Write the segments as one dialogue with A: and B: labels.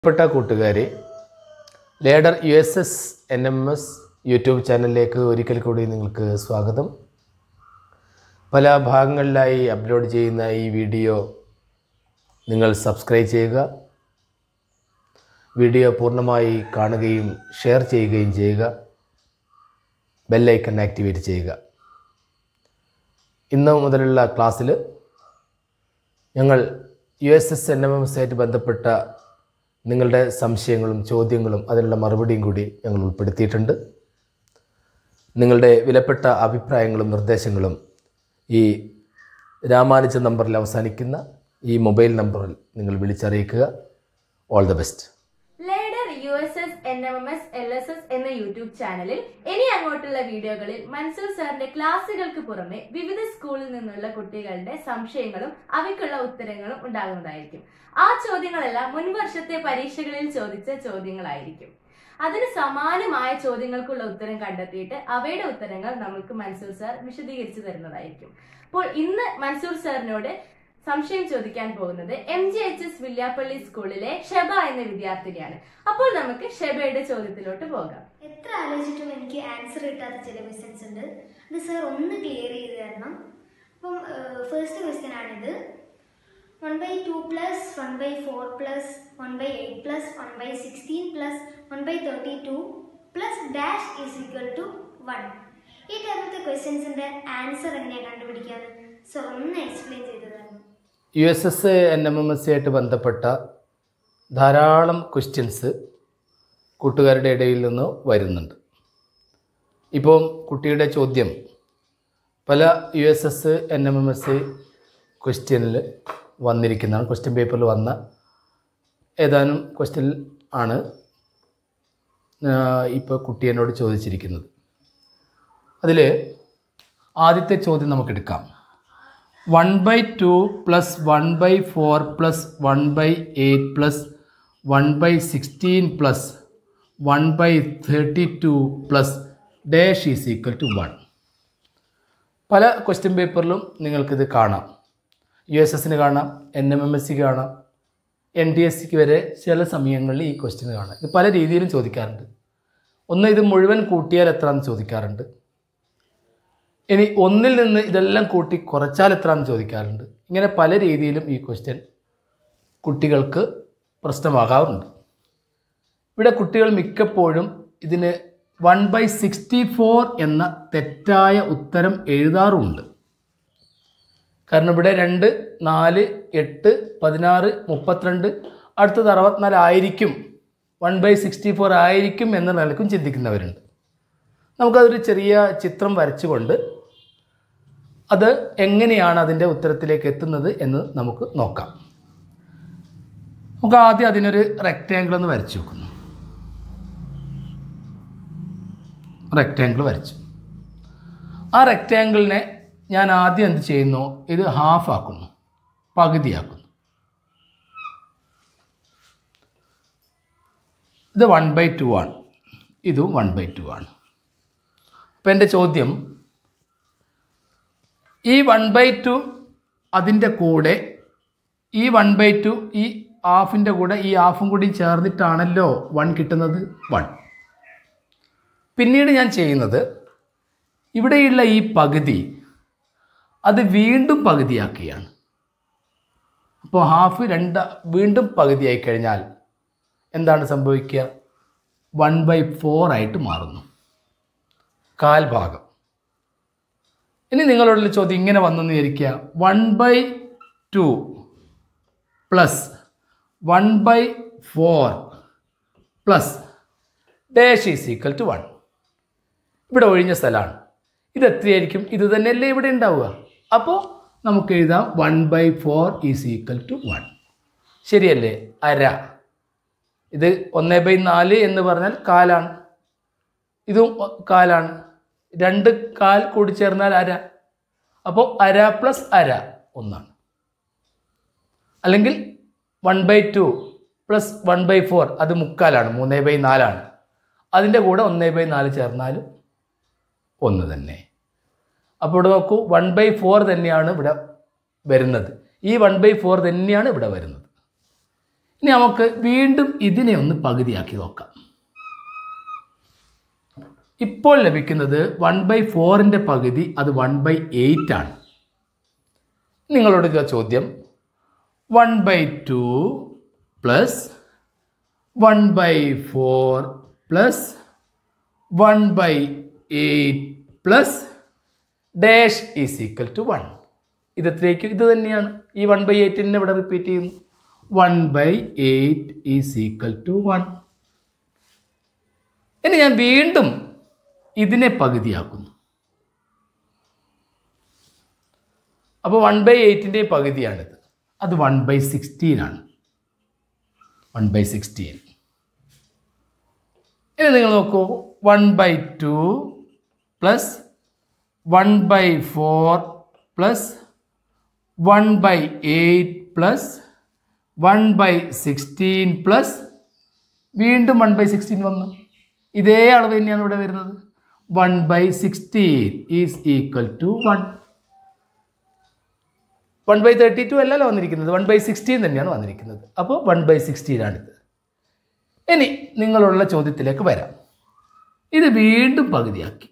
A: പ്രിയപ്പെട്ട കൂട്ടുകാരെ ladder U S S N M S YouTube ചാനലിലേക്ക് ഒരിക്കൽ കൂടി നിങ്ങൾക്ക് സ്വാഗതം പല ഭാഗങ്ങളിലായി അപ്ലോഡ് ചെയ്യുന്ന ഈ വീഡിയോ നിങ്ങൾ സബ്സ്ക്രൈബ് ചെയ്യുക വീഡിയോ പൂർണ്ണമായി കാണുകയും ഷെയർ ചെയ്യുകയും ചെയ്യുക ബെല്ലൈക്കൺ ആക്ടിവേറ്റ് ചെയ്യുക ഇന്ന് മുതലുള്ള ക്ലാസ്സിൽ ഞങ്ങൾ U S S N M M S ആയിട്ട് ബന്ധപ്പെട്ട നിങ്ങളുടെ സംശയങ്ങളും ചോദ്യങ്ങളും അതിനുള്ള മറുപടിയും കൂടി ഞങ്ങൾ ഉൾപ്പെടുത്തിയിട്ടുണ്ട് നിങ്ങളുടെ വിലപ്പെട്ട അഭിപ്രായങ്ങളും നിർദ്ദേശങ്ങളും ഈ രാമാനുജ നമ്പറിൽ അവസാനിക്കുന്ന ഈ മൊബൈൽ നമ്പറിൽ നിങ്ങൾ വിളിച്ചറിയിക്കുക all the best
B: ladder U S S N M M S L S S എന്ന യൂട്യൂബ് ചാനലിൽ ഇനി അങ്ങോട്ടുള്ള വീഡിയോകളിൽ മൻസൂർ സാറിന്റെ ക്ലാസുകൾക്ക് പുറമെ വിവിധ സ്കൂളിൽ നിന്നുള്ള കുട്ടികളുടെ സംശയങ്ങളും അവയ്ക്കുള്ള ഉത്തരങ്ങളും ഉണ്ടാകുന്നതായിരിക്കും ആ ചോദ്യങ്ങളെല്ലാം മുൻ വർഷത്തെ പരീക്ഷകളിൽ ചോദിച്ച ചോദ്യങ്ങളായിരിക്കും അതിന് സമാനമായ ചോദ്യങ്ങൾക്കുള്ള ഉത്തരം കണ്ടെത്തിയിട്ട് അവയുടെ ഉത്തരങ്ങൾ നമുക്ക് മൻസൂർ സാർ വിശദീകരിച്ചു തരുന്നതായിരിക്കും അപ്പോൾ ഇന്ന് മൻസൂർ സാറിനോട് സംശയം ചോദിക്കാൻ പോകുന്നത് M G H S Villiappally സ്കൂളിലെ ഷെബ എന്ന വിദ്യാർത്ഥിനിയാണ് അപ്പോൾ നമുക്ക് ഷെബയുടെ ചോദ്യത്തിലോട്ട് പോകാം
C: എത്ര ആലോചിച്ചിട്ടും എനിക്ക് ആൻസർ കിട്ടാത്ത ചില ക്വസ്റ്റ്യൻസ് ഉണ്ട് അത് സാർ ഒന്ന് ക്ലിയർ ചെയ്ത് തരണം അപ്പം ഫസ്റ്റ് ക്വസ്റ്റ്യൻ ആണിത് one by two plus one by four plus one by eight plus one by sixteen plus one by thirty two plus dash is equal to one ഈ ടൈമത്തെ ക്വസ്റ്റ്യൻസിൻ്റെ answer എങ്ങനെയാണ് കണ്ടുപിടിക്കാന്ന് sir ഒന്ന് explain ചെയ്ത് തരണം
A: U S S N M M S ആയിട്ട് ബന്ധപ്പെട്ട ധാരാളം questions കൂട്ടുകാരുടെ ഇടയിൽ നിന്ന് വരുന്നുണ്ട് ഇപ്പോൾ കുട്ടിയുടെ ചോദ്യം പല U S S N M M S ക്വസ്റ്റ്യനിൽ വന്നിരിക്കുന്നതാണ് ക്വസ്റ്റ്യൻ പേപ്പറിൽ വന്ന ഏതാനും ക്വസ്റ്റ്യൻ ആണ് ഇപ്പോൾ കുട്ടി എന്നോട് ചോദിച്ചിരിക്കുന്നത് അതിൽ ആദ്യത്തെ ചോദ്യം നമുക്കെടുക്കാം one by two plus one by four plus one by eight plus one by sixteen plus one by thirty two plus dash is equal to one പല ക്വസ്റ്റ്യൻ പേപ്പറിലും നിങ്ങൾക്കിത് കാണാം യു എസ് എസിന് കാണാം എൻ എം എം എസ് സിക്ക് കാണാം N D S സിക്ക് വരെ ചില സമയങ്ങളിൽ ഈ ക്വസ്റ്റ്യൻ കാണാം ഇത് പല രീതിയിലും ചോദിക്കാറുണ്ട് ഒന്ന് ഇത് മുഴുവൻ കൂട്ടിയാൽ എത്രയാണെന്ന് ചോദിക്കാറുണ്ട് ഇനി ഒന്നിൽ നിന്ന് ഇതെല്ലാം കൂട്ടി കുറച്ചാൽ എത്രയാണെന്ന് ചോദിക്കാറുണ്ട് ഇങ്ങനെ പല രീതിയിലും ഈ ക്വസ്റ്റ്യൻ കുട്ടികൾക്ക് പ്രശ്നമാകാറുണ്ട് ഇവിടെ കുട്ടികൾ മിക്കപ്പോഴും ഇതിന് വൺ ബൈ സിക്സ്റ്റി ഫോർ എന്ന തെറ്റായ ഉത്തരം എഴുതാറുമുണ്ട് കാരണം ഇവിടെ രണ്ട് നാല് എട്ട് പതിനാറ് മുപ്പത്തിരണ്ട് അടുത്തത് അറുപത്തിനാല് ആയിരിക്കും വൺ ബൈ സിക്സ്റ്റി ഫോർ ആയിരിക്കും എന്ന നിലക്കും ചിന്തിക്കുന്നവരുണ്ട് നമുക്കതൊരു ചെറിയ ചിത്രം വരച്ചുകൊണ്ട് അത് എങ്ങനെയാണ് അതിൻ്റെ ഉത്തരത്തിലേക്ക് എത്തുന്നത് എന്ന് നമുക്ക് നോക്കാം നമുക്ക് ആദ്യം അതിനൊരു റെക്റ്റാങ്കിൾ ഒന്ന് വരച്ചു നോക്കുന്നു റെക്റ്റാങ്കിൾ വരച്ചു ആ റെക്റ്റാങ്കിളിനെ ഞാൻ ആദ്യം എന്ത് ചെയ്യുന്നു ഇത് ഹാഫ് ആക്കുന്നു പകുതിയാക്കുന്നു ഇത് വൺ ബൈ ടു ആണ് ഇതും വൺ ബൈ ടു ആണ് അപ്പം എൻ്റെ ചോദ്യം ഈ വൺ ബൈ ടു അതിൻ്റെ കൂടെ ഈ വൺ ബൈ ടു ഈ ഹാഫിൻ്റെ കൂടെ ഈ ഹാഫും കൂടി ചേർന്നിട്ടാണല്ലോ വൺ കിട്ടുന്നത് വൺ പിന്നീട് ഞാൻ ചെയ്യുന്നത് ഇവിടെയുള്ള ഈ പകുതി അത് വീണ്ടും പകുതിയാക്കുകയാണ് അപ്പോൾ ഹാഫ് രണ്ട് വീണ്ടും പകുതിയായി കഴിഞ്ഞാൽ എന്താണ് സംഭവിക്കുക വൺ ബൈ ഫോർ ആയിട്ട് മാറുന്നു കാൽ ഭാഗം ഇനി നിങ്ങളോടുള്ള ചോദ്യം ഇങ്ങനെ വന്നെന്ന് വിചാരിക്കുക one by two plus one by four plus dash is equal to one ഇവിടെ ഒഴിഞ്ഞ സ്ഥലമാണ് ഇത് എത്രയായിരിക്കും ഇത് തന്നെയല്ലേ ഇവിടെ ഉണ്ടാവുക അപ്പോൾ നമുക്ക് എഴുതാം one by four is equal to one ശരിയല്ലേ അര ഇത് ഒന്ന് ബൈ നാല് എന്ന് പറഞ്ഞാൽ കാലാണ് ഇതും ഒ- കാലാണ് രണ്ട് കാൽ കൂടി ചേർന്നാൽ അര അപ്പോൾ അര പ്ലസ് അര ഒന്നാണ് അല്ലെങ്കിൽ one by two plus one by four അത് മുക്കാലാണ് മൂന്ന് ബൈ നാലാണ് അതിൻ്റെ കൂടെ ഒന്ന് ബൈ നാല് ചേർന്നാലും ഒന്ന് തന്നെ അപ്പോൾ ഇവിടെ നോക്കൂ വൺ ബൈ ഫോർ തന്നെയാണ് ഇവിടെ വരുന്നത് ഈ വൺ ബൈ ഫോർ തന്നെയാണ് ഇവിടെ വരുന്നത് ഇനി നമുക്ക് വീണ്ടും ഇതിനെ ഒന്ന് പകുതിയാക്കി നോക്കാം ഇപ്പോൾ ലഭിക്കുന്നത് വൺ ബൈ ഫോറിൻ്റെ പകുതി അത് വൺ ബൈ എയ്റ്റ് ആണ് നിങ്ങളോട് ഇതാ ചോദ്യം one by two plus one by four plus one by eight plus dash is equal to one ഇത് എത്രയ്ക്കും ഇത് തന്നെയാണ് ഈ വൺ ബൈ എയ്റ്റിനെ ഇവിടെ റിപ്പീറ്റ് ചെയ്യുന്നു one by eight is equal to one ഇനി ഞാൻ വീണ്ടും ഇതിനെ പകുതിയാക്കുന്നു അപ്പോൾ വൺ ബൈ എയ്റ്റിൻ്റെ പകുതിയാണിത് അത് വൺ ബൈ സിക്സ്റ്റീൻ ആണ് വൺ ബൈ സിക്സ്റ്റീൻ ഇനി നിങ്ങൾ നോക്കൂ one by two plus one by four plus one by eight plus one by sixteen plus വീണ്ടും വൺ ബൈ സിക്സ്റ്റീൻ വന്നു ഇതേ അളവ് തന്നെയാണ് ഇവിടെ വരുന്നത് one by sixteen is equal to one one by thirty two അല്ലല്ലോ വന്നിരിക്കുന്നത് വൺ ബൈ സിക്സ്റ്റീൻ തന്നെയാണ് വന്നിരിക്കുന്നത് അപ്പോൾ വൺ ബൈ സിക്സ്റ്റീനാണിത് ഇനി നിങ്ങളുള്ള ചോദ്യത്തിലേക്ക് വരാം ഇത് വീണ്ടും പകുതിയാക്കി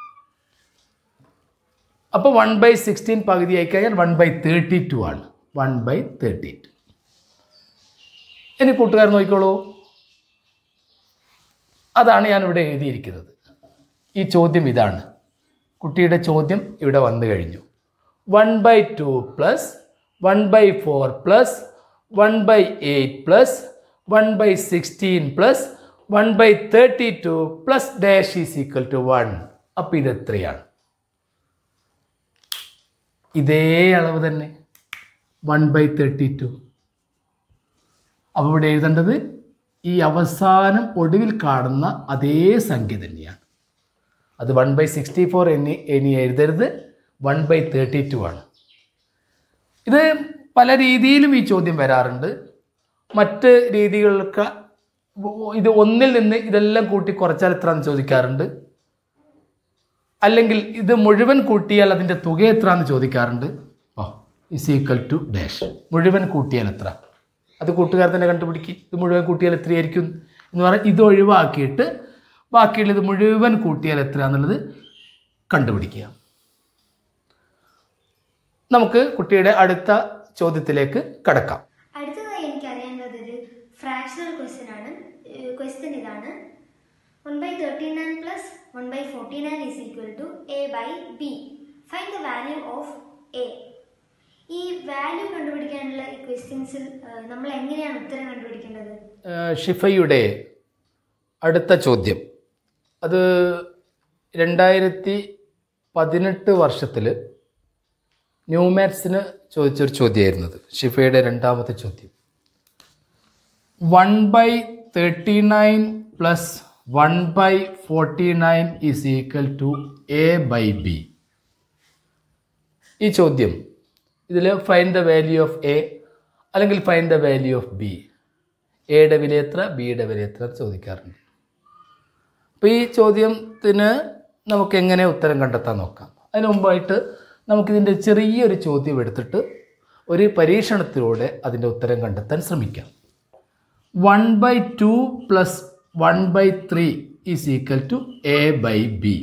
A: അപ്പോൾ വൺ ബൈ സിക്സ്റ്റീൻ പകുതിയായി കഴിഞ്ഞാൽ വൺ ബൈ തേർട്ടി ടു ആണ് വൺ ബൈ തേർട്ടി ടു ഇനി കൂട്ടുകാർ നോക്കിക്കോളൂ അതാണ് ഞാൻ ഇവിടെ എഴുതിയിരിക്കുന്നത് ഈ ചോദ്യം ഇതാണ് കുട്ടിയുടെ ചോദ്യം ഇവിടെ വന്നു കഴിഞ്ഞു one by two plus one by four plus one by eight plus one by sixteen plus one by thirty two plus dash is equal to one അപ്പോൾ ഇത് എത്രയാണ് ഇതേ അളവ് തന്നെ വൺ ബൈ തേർട്ടി ടു അപ്പോൾ ഇവിടെ എഴുതേണ്ടത് ഈ അവസാനം ഒടുവിൽ കാണുന്ന അതേ സംഖ്യ തന്നെയാണ് അത് വൺ ബൈ സിക്സ്റ്റി ഫോർ ഇനി ഇനി എഴുതരുത് വൺ ബൈ തേർട്ടി ടു ആണ് ഇത് പല രീതിയിലും ഈ ചോദ്യം വരാറുണ്ട് മറ്റ് രീതികൾക്ക് ഇത് ഒന്നിൽ നിന്ന് ഇതെല്ലാം കൂട്ടി കുറച്ചാൽ എത്രയാണെന്ന് ചോദിക്കാറുണ്ട് അല്ലെങ്കിൽ ഇത് മുഴുവൻ കൂട്ടിയാൽ അതിൻ്റെ തുക എത്രയാണെന്ന് ചോദിക്കാറുണ്ട് oh is equal to dash മുഴുവൻ കൂട്ടിയാൽ എത്ര അത് കൂട്ടുകാർ തന്നെ കണ്ടുപിടിക്കും ഇത് മുഴുവൻ കൂട്ടിയാൽ എത്രയായിരിക്കും എന്ന് പറഞ്ഞാൽ ഇത് ഒഴിവാക്കിയിട്ട് ബാക്കിയുള്ളത് മുഴുവൻ കൂട്ടിയാൽ എത്രയാണെന്നുള്ളത് കണ്ടുപിടിക്കുക നമുക്ക് കുട്ടിയുടെ അടുത്ത ചോദ്യത്തിലേക്ക് കടക്കാം
C: അടുത്തതായി എനിക്ക് അറിയേണ്ടത് ഒരു ഫ്രാക്ഷണൽ ക്വസ്റ്റ്യൻ ആണ് ക്വസ്റ്റ്യൻ ഇതാണ് one by thirty nine plus one by forty nine is equal to A by B find the value of A ഈ വാല്യൂ കണ്ടുപിടിക്കാനുള്ള ഈ ക്വസ്റ്റ്യൻസിൽ നമ്മൾ എങ്ങനെയാണ് ഉത്തരം കണ്ടുപിടിക്കേണ്ടത്
A: ഏഹ് ഷിഫയുടെ അടുത്ത ചോദ്യം അത് രണ്ടായിരത്തി പതിനെട്ട് വർഷത്തിൽ ന്യൂമാത്സിന് ചോദിച്ചൊരു ചോദ്യമായിരുന്നത് ഷിഫയുടെ രണ്ടാമത്തെ ചോദ്യം one by thirty nine plus one by forty nine is equal to A by B ഈ ചോദ്യം ഇതിൽ find the value of A അല്ലെങ്കിൽ find the value of B എയുടെ വില എത്ര ബിയുടെ വില എത്ര എന്ന് ചോദിക്കാറുണ്ട് അപ്പോൾ ഈ ചോദ്യത്തിന് നമുക്ക് എങ്ങനെ ഉത്തരം കണ്ടെത്താൻ നോക്കാം അതിന് മുമ്പായിട്ട് നമുക്കിതിൻ്റെ ചെറിയൊരു ചോദ്യം എടുത്തിട്ട് ഒരു പരീക്ഷണത്തിലൂടെ അതിൻ്റെ ഉത്തരം കണ്ടെത്താൻ ശ്രമിക്കാം one by two plus one by three is equal to A by B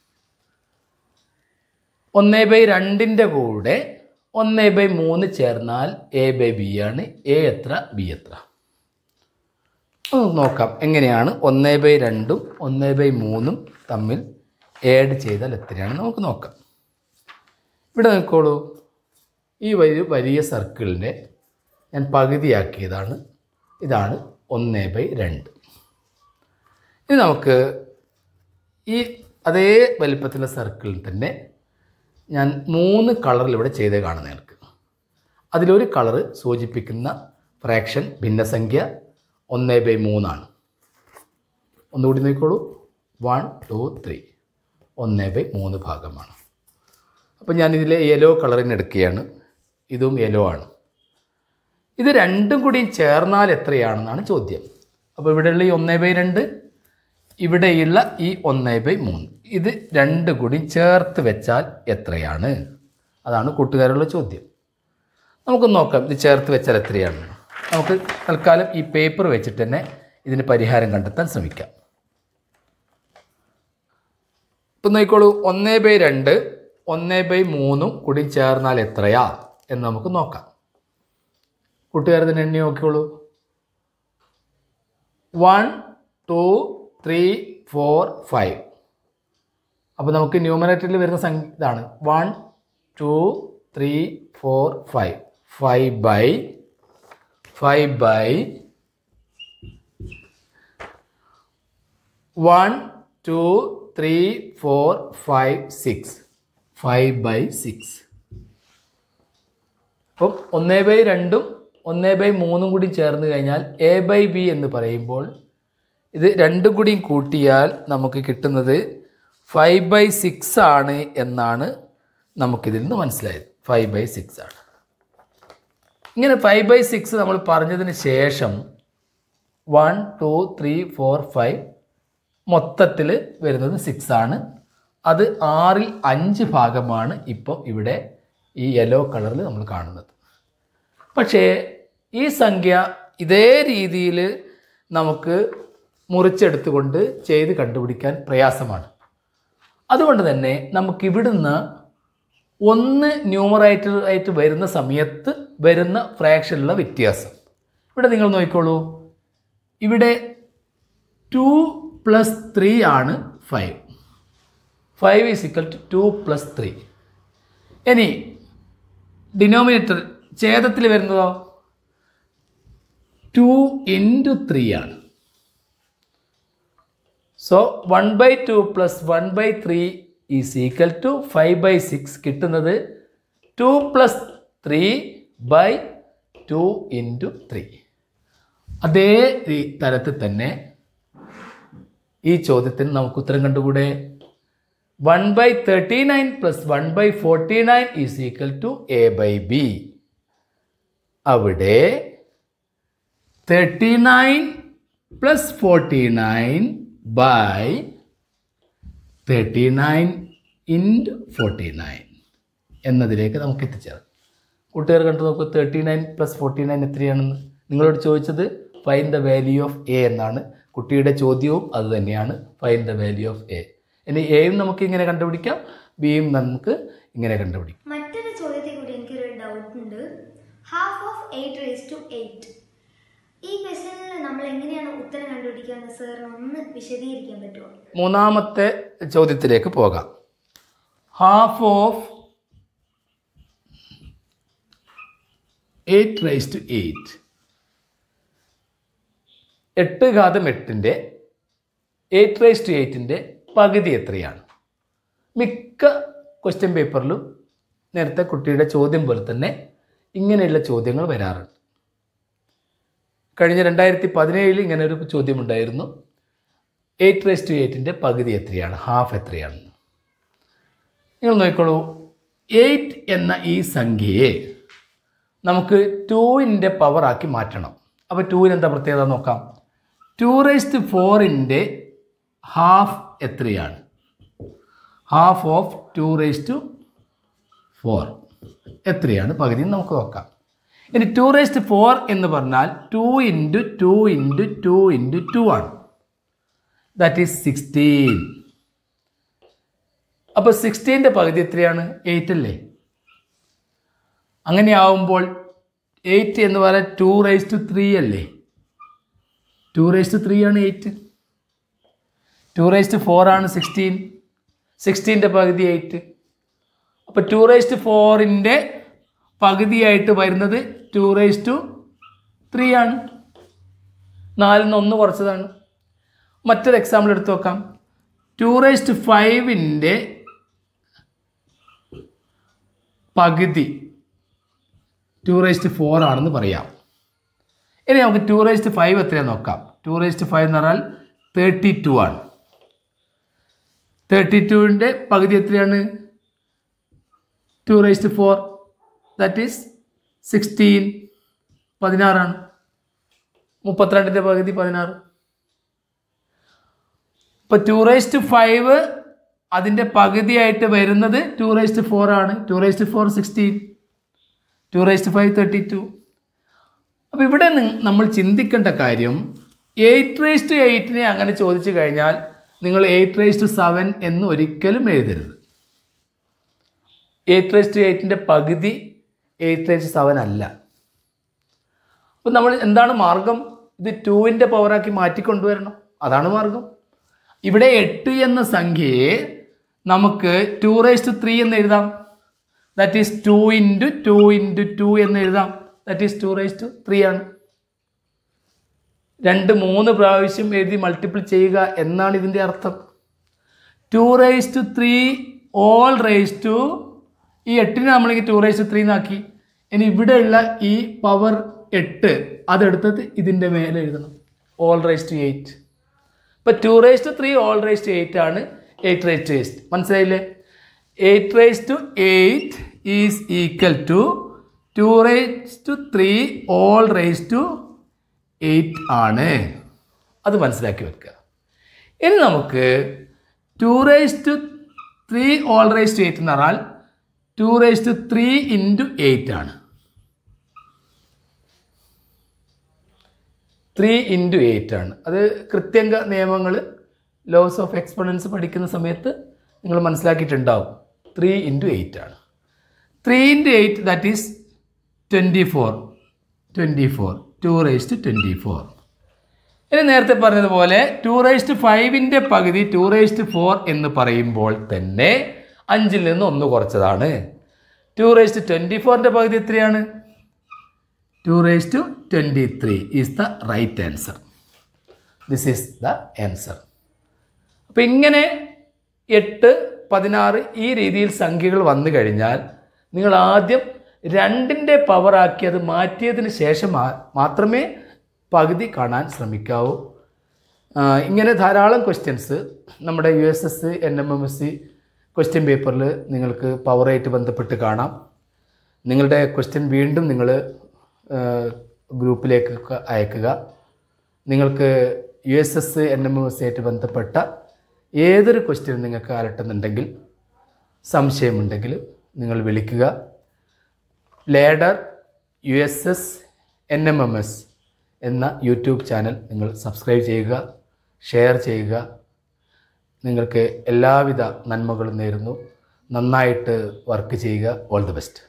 A: ഒന്ന് ബൈ രണ്ടിൻ്റെ കൂടെ ഒന്ന് ബൈ മൂന്ന് ചേർന്നാൽ എ ബൈ ബി ആണ് എ എത്ര ബി എത്ര ഒന്ന് നോക്കാം എങ്ങനെയാണ് ഒന്ന് ബൈ രണ്ടും ഒന്ന് ബൈ മൂന്നും തമ്മിൽ ആഡ് ചെയ്താൽ എത്രയാണ് നമുക്ക് നോക്കാം ഇവിടെ നോക്കോളൂ ഈ വലിയ വലിയ സർക്കിളിനെ ഞാൻ പകുതിയാക്കിയതാണ് ഇതാണ് ഒന്ന് ബൈ രണ്ട് ഇനി നമുക്ക് ഈ അതേ വലിപ്പത്തിലുള്ള സർക്കിളിൽ തന്നെ ഞാൻ മൂന്ന് കളറിൽ ഇവിടെ ചെയ്ത് കാണുന്ന എനിക്ക് അതിലൊരു കളറ് സൂചിപ്പിക്കുന്ന ഫ്രാക്ഷൻ ഭിന്നസംഖ്യ ഒന്ന് ബൈ മൂന്നാണ് ഒന്നുകൂടി നോക്കിക്കോളൂ വൺ ടു ത്രീ ഒന്ന് ബൈ മൂന്ന് ഭാഗമാണ് അപ്പോൾ ഞാൻ ഇതിലെ യെല്ലോ കളറിന് എടുക്കുകയാണ് ഇതും യെല്ലോ ആണ് ഇത് രണ്ടും കൂടി ചേർന്നാൽ എത്രയാണെന്നാണ് ചോദ്യം അപ്പോൾ ഇവിടെയുള്ള ഈ ഒന്ന് ബൈ രണ്ട് ഇവിടെയുള്ള ഈ ഒന്ന് ബൈ മൂന്ന് ഇത് രണ്ട് കൂടി ചേർത്ത് വെച്ചാൽ എത്രയാണ് അതാണ് കൂട്ടുകാരുള്ള ചോദ്യം നമുക്ക് നോക്കാം ഇത് ചേർത്ത് വെച്ചാൽ എത്രയാണ് നമുക്ക് തൽക്കാലം ഈ പേപ്പർ വെച്ചിട്ട് തന്നെ ഇതിന് പരിഹാരം കണ്ടെത്താൻ ശ്രമിക്കാം ഇപ്പം നോക്കിക്കോളൂ ഒന്നേ ബൈ രണ്ട് ഒന്നേ ബൈ മൂന്നും കൂടി ചേർന്നാൽ എത്രയാ എന്ന് നമുക്ക് നോക്കാം കൂട്ടുകാർ തന്നെ എണ്ണി നോക്കിക്കോളൂ one two three four five അപ്പോൾ നമുക്ക് ന്യൂമറേറ്ററിൽ വരുന്ന സംഖ്യ ഇതാണ് one two three four five five by five by one two three four five six five by six അപ്പം ഒന്നേ ബൈ രണ്ടും ഒന്നേ ബൈ മൂന്നും കൂടി ചേർന്ന് കഴിഞ്ഞാൽ എ ബൈ ബി എന്ന് പറയുമ്പോൾ ഇത് രണ്ടും കൂടിയും കൂട്ടിയാൽ നമുക്ക് കിട്ടുന്നത് ഫൈവ് ബൈ സിക്സ് ആണ് എന്നാണ് നമുക്കിതിൽ നിന്ന് മനസ്സിലായത് ഫൈവ് ബൈ സിക്സ് ആണ് ഇങ്ങനെ ഫൈവ് ബൈ സിക്സ് നമ്മൾ പറഞ്ഞതിന് ശേഷം one two three four five മൊത്തത്തിൽ വരുന്നത് സിക്സ് ആണ് അത് ആറിൽ അഞ്ച് ഭാഗമാണ് ഇപ്പോൾ ഇവിടെ ഈ യെല്ലോ കളറിൽ നമ്മൾ കാണുന്നത് പക്ഷേ ഈ സംഖ്യ ഇതേ രീതിയിൽ നമുക്ക് മുറിച്ചെടുത്തുകൊണ്ട് ചെയ്ത് കണ്ടുപിടിക്കാൻ പ്രയാസമാണ് അതുകൊണ്ട് തന്നെ നമുക്ക് ഇവിടുന്ന് ഒന്ന് ന്യൂമറേറ്റർ ആയിട്ട് വരുന്ന സമയത്ത് വരുന്ന ഫ്രാക്ഷനുള്ള വ്യത്യാസം ഇവിടെ നിങ്ങൾ നോക്കിക്കോളൂ ഇവിടെ ടു പ്ലസ് ത്രീ ആണ് five five is equal to two plus three ഇനി ഡിനോമിനേറ്റർ ഛേദത്തിൽ വരുന്നതോ ടു ഇൻറ്റു ത്രീ ആണ് so one by two plus one by three is equal to five by six കിട്ടുന്നത് two plus three by two into three അതേ രീ- തരത്തിൽ തന്നെ ഈ ചോദ്യത്തിന് നമുക്ക് ഉത്തരം കണ്ടുകൂടെ one by thirty nine plus one by forty nine is equal to A by B അവിടെ thirty nine plus forty nine by thirty nine into forty nine എന്നതിലേക്ക് നമുക്ക് എത്തിച്ചേരാം കൂട്ടുകാർ കണ്ടു നോക്കൂ thirty nine plus forty nine എത്രയാണെന്ന് നിങ്ങളോട് ചോദിച്ചത് find the value of A എന്നാണ് കുട്ടിയുടെ ചോദ്യവും അത് തന്നെയാണ് find the value of A ഇനി എയും നമുക്ക് ഇങ്ങനെ കണ്ടുപിടിക്കാം ബിയും നമുക്ക് ഇങ്ങനെ കണ്ടുപിടിക്കാം
C: മറ്റൊരു ചോദ്യത്തെ കൂടി എനിക്കൊരു ഡൗട്ട് ഉണ്ട് half of eight raise to eight ഈ ക്വസ്റ്റ്യനിൽ നമ്മൾ എങ്ങനെയാണ് ഉത്തരം കണ്ടുപിടിക്കുക എന്ന് സാറിന് ഒന്ന് വിശദീകരിക്കാൻ പറ്റുമോ
A: മൂന്നാമത്തെ ചോദ്യത്തിലേക്ക് പോകാം half of eight rise to eight എട്ട് ഘാതം എട്ടിൻ്റെ എയ്റ്റ് റൈസ് ടു എയ്റ്റിൻ്റെ പകുതി എത്രയാണ് മിക്ക ക്വസ്റ്റ്യൻ പേപ്പറിലും നേരത്തെ കുട്ടിയുടെ ചോദ്യം പോലെ തന്നെ ഇങ്ങനെയുള്ള ചോദ്യങ്ങൾ വരാറുണ്ട് കഴിഞ്ഞ രണ്ടായിരത്തി പതിനേഴിൽ ഇങ്ങനെ ഒരു ചോദ്യമുണ്ടായിരുന്നു എയ്റ്റ് റേസ് ടു എയ്റ്റിൻ്റെ പകുതി എത്രയാണ് ഹാഫ് എത്രയാണ് നിങ്ങൾ നോക്കിക്കോളൂ എയ്റ്റ് എന്ന ഈ സംഖ്യയെ നമുക്ക് ടൂവിൻ്റെ പവറാക്കി മാറ്റണം അപ്പോൾ ടൂവിന് എന്താ പ്രത്യേകത നോക്കാം ടു റേസ് ടു ഫോറിൻ്റെ ഹാഫ് എത്രയാണ് half of two raise to four എത്രയാണ് പകുതി എന്ന് നമുക്ക് നോക്കാം ഇനി ടു റേസ് ടു ഫോർ എന്ന് പറഞ്ഞാൽ two into two into two into two ആണ് ദാറ്റ് ഈസ് സിക്സ്റ്റീൻ അപ്പോൾ സിക്സ്റ്റീൻ്റെ പകുതി എത്രയാണ് എയ്റ്റ് അല്ലേ അങ്ങനെയാവുമ്പോൾ എയ്റ്റ് എന്ന് പറയാൻ ടു റൈസ് ടു ത്രീ അല്ലേ ടു റൈസ് ടു ത്രീ ആണ് eight two rice to four ആണ് സിക്സ്റ്റീൻ സിക്സ്റ്റീൻ്റെ പകുതി എയ്റ്റ് അപ്പോൾ ടു റൈസ് ടു ഫോറിൻ്റെ പകുതിയായിട്ട് വരുന്നത് ടു റൈസ് ടു ത്രീ ആണ് നാലിൽ നിന്ന് ഒന്ന് കുറച്ചതാണ് മറ്റൊരു എക്സാമ്പിൾ എടുത്ത് നോക്കാം ടു റൈസ് ടു ഫൈവിൻ്റെ പകുതി ടു റൈസ് ടു ഫോർ ആണെന്ന് പറയാം ഇനി നമുക്ക് ടു റൈസ് ടു ഫൈവ് എത്രയാണ് നോക്കാം ടു റൈസ് ടു ഫൈവ് എന്ന് പറഞ്ഞാൽ തേർട്ടി ടു ആണ് തേർട്ടി ടുവിൻ്റെ പകുതി എത്രയാണ് two rice to four that is sixteen പതിനാറാണ് മുപ്പത്തിരണ്ടിൻ്റെ പകുതി പതിനാറ് ഇപ്പോൾ ടു റൈസ് ടു ഫൈവ് അതിൻ്റെ പകുതിയായിട്ട് വരുന്നത് ടു റൈസ് ടു ഫോർ ആണ് two rice to four sixteen two rice to five thirty two അപ്പോൾ ഇവിടെ നി- നമ്മൾ ചിന്തിക്കേണ്ട കാര്യം എയ്റ്റ് റേസ് ടു എയ്റ്റിനെ അങ്ങനെ ചോദിച്ചു കഴിഞ്ഞാൽ നിങ്ങൾ എയ്റ്റ് റേസ് ടു സെവൻ എന്ന് ഒരിക്കലും എഴുതരുത് എയ്റ്റ് റേസ് ടു എയ്റ്റിൻ്റെ പകുതി എയ്റ്റ് റേസ് ടു സെവൻ അല്ല അപ്പോൾ നമ്മൾ എന്താണ് മാർഗം ഇത് ടുവിൻ്റെ പവറാക്കി മാറ്റിക്കൊണ്ടുവരണം അതാണ് മാർഗം ഇവിടെ എട്ട് എന്ന സംഖ്യയെ നമുക്ക് ടു റേസ് ടു ത്രീ എന്ന് എഴുതാം that is two into two into two എന്ന് എഴുതാം that is two raise to three ആണ് രണ്ട് മൂന്ന് പ്രാവശ്യം എഴുതി മൾട്ടിപ്പിൾ ചെയ്യുക എന്നാണ് ഇതിൻ്റെ അർത്ഥം two raise to three whole raise to two എട്ടിനെ നമ്മളിങ്ങനെ ടു റേസ് ടു ത്രീ എന്നാക്കി ഇനി ഇവിടെയുള്ള ഈ പവർ എട്ട് അതെടുത്തത് ഇതിൻ്റെ മേലെ എഴുതണം ഓൾ റേസ് ടു എയ്റ്റ് ഇപ്പം two raise to three whole raise to eight ആണ് എയ്റ്റ് റേസ് ടു എയ്റ്റ് മനസ്സിലായില്ലേ eight raise to eight is equal to two raise to three whole raise to eight ആണ് അത് മനസ്സിലാക്കി വെക്കുക ഇനി നമുക്ക് two raise to three whole raise to eight എന്ന് പറഞ്ഞാൽ two raise to three into eight ആണ് ത്രീ ഇൻറ്റു എയ്റ്റ് ആണ് അത് കൃത്യങ്ക നിയമങ്ങൾ ലോസ് ഓഫ് എക്സ്പൊണൻസ് പഠിക്കുന്ന സമയത്ത് നിങ്ങൾ മനസ്സിലാക്കിയിട്ടുണ്ടാവും ത്രീ ഇൻറ്റു എയ്റ്റ് ആണ് three into eight that is twenty four twenty four two raise to twenty four ഇനി നേരത്തെ പറഞ്ഞതുപോലെ ടു റേസ് ടു ഫൈവിൻ്റെ പകുതി ടു റേസ് ടു ഫോർ എന്ന് പറയുമ്പോൾ തന്നെ അഞ്ചിൽ നിന്ന് ഒന്ന് കുറച്ചതാണ് ടു റേസ് ടു ട്വൻറ്റി ഫോറിൻ്റെ പകുതി എത്രയാണ് two raise to twenty three is the right answer this is the answer അപ്പം ഇങ്ങനെ എട്ട് പതിനാറ് ഈ രീതിയിൽ സംഖ്യകൾ വന്നു കഴിഞ്ഞാൽ നിങ്ങൾ ആദ്യം രണ്ടിൻ്റെ പവറാക്കി അത് മാറ്റിയതിന് ശേഷം മാ- മാത്രമേ പകുതി കാണാൻ ശ്രമിക്കാവൂ ആ, ഇങ്ങനെ ധാരാളം ക്വസ്റ്റ്യൻസ് നമ്മുടെ U S S N M M S C question പേപ്പറിൽ നിങ്ങൾക്ക് പവറായിട്ട് ബന്ധപ്പെട്ട് കാണാം നിങ്ങളുടെ ക്വസ്റ്റ്യൻ വീണ്ടും നിങ്ങൾ ഗ്രൂപ്പിലേക്ക് ഒക്കെ അയക്കുക നിങ്ങൾക്ക് U S S N M M S ആയിട്ട് ബന്ധപ്പെട്ട ഏതൊരു ക്വസ്റ്റ്യൻ നിങ്ങൾക്ക് അലട്ടുന്നുണ്ടെങ്കിൽ സംശയമുണ്ടെങ്കിൽ നിങ്ങൾ വിളിക്കുക ladder U S S N M M S എന്ന യൂട്യൂബ് ചാനൽ നിങ്ങൾ സബ്സ്ക്രൈബ് ചെയ്യുക ഷെയർ ചെയ്യുക നിങ്ങൾക്ക് എല്ലാവിധ നന്മകളും നേരുന്നു നന്നായിട്ട് വർക്ക് ചെയ്യുക ഓൾ ദി ബെസ്റ്റ്